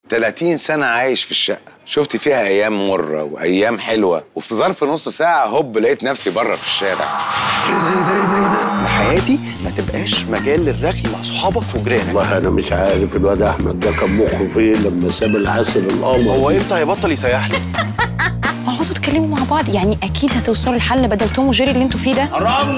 30 سنة عايش في الشقة شفت فيها أيام مرة وأيام حلوة وفي ظرف نص ساعة هوب لقيت نفسي بره في الشارع حياتي ما تبقاش مجال للرغي مع صحابك وجيرانك والله انا مش عارف الواد احمد ده كان مخه فين لما ساب العسل القمر هو امتى هيبطل يسيح لي؟ اقعدوا تتكلموا مع بعض يعني اكيد هتوصلوا لحل بدل توم وجيري اللي انتوا فيه ده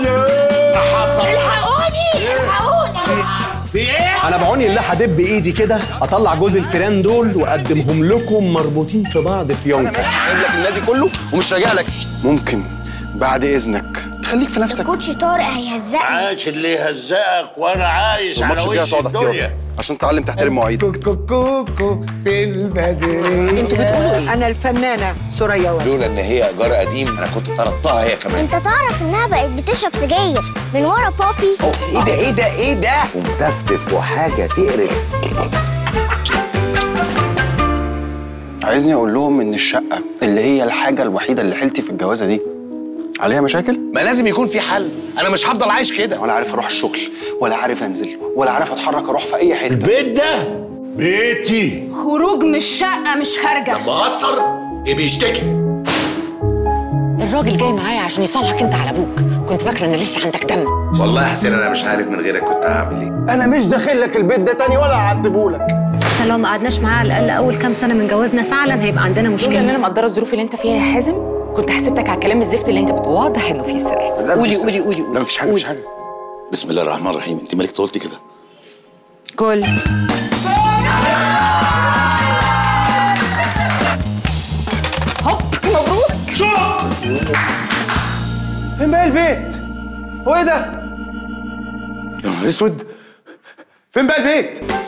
انا بعوني اللي هدب بايدي كده اطلع جوز الفيران دول واقدمهم لكم مربوطين في بعض في يوم انا سايب لك النادي كله ومش راجع لك ممكن بعد اذنك تخليك في نفسك كوتش طارق هيهزقني عاش اللي يهزقك وانا عايش على الماتش الجاي وش هتقعد احتياطي الدنيا عشان تتعلم تحترم مواعيدك كوكو في البدرية انتوا بتقولوا ايه؟ انا الفنانه سوريا وائل لولا إن هي إيجار قديم أنا كنت طردتها هي كمان انت تعرف انها بقت بتشرب سجاير من ورا بابي إيه ده إيه ده إيه ده ومتفتف وحاجة تقرف عايزني اقول لهم ان الشقه اللي هي الحاجه الوحيده اللي حيلتي في الجوازه دي عليها مشاكل ما لازم يكون في حل أنا مش هفضل عايش كده ولا عارف اروح الشغل ولا عارف انزل ولا عارف اتحرك اروح في اي حته البيت ده بيتي خروج مش شقه مش خارجه مقصر ايه بيشتكي الراجل جاي معايا عشان يصالحك انت على ابوك كنت فاكره ان لسه عندك دم والله يا حسين أنا مش عارف من غيرك كنت هعمل إيه انا مش داخل لك البيت ده تاني ولا هعدبهولك احنا لو ما قعدناش معاه على الاقل اول كام سنه من جوازنا فعلا هيبقى عندنا لولا ان مشكله انا مقدره الظروف اللي انت فيها يا حازم كنت حسبتك على الكلام الزفت اللي انت بتقوله واضح انه في سر لا، قولي مفيش- قولي قولي لا مفيش حاجه مفيش حاجه بسم الله الرحمن الرحيم انت مالك قلتي كده كل فين بقى البيت هو ايه ده يا نهار اسود فين بقى البيت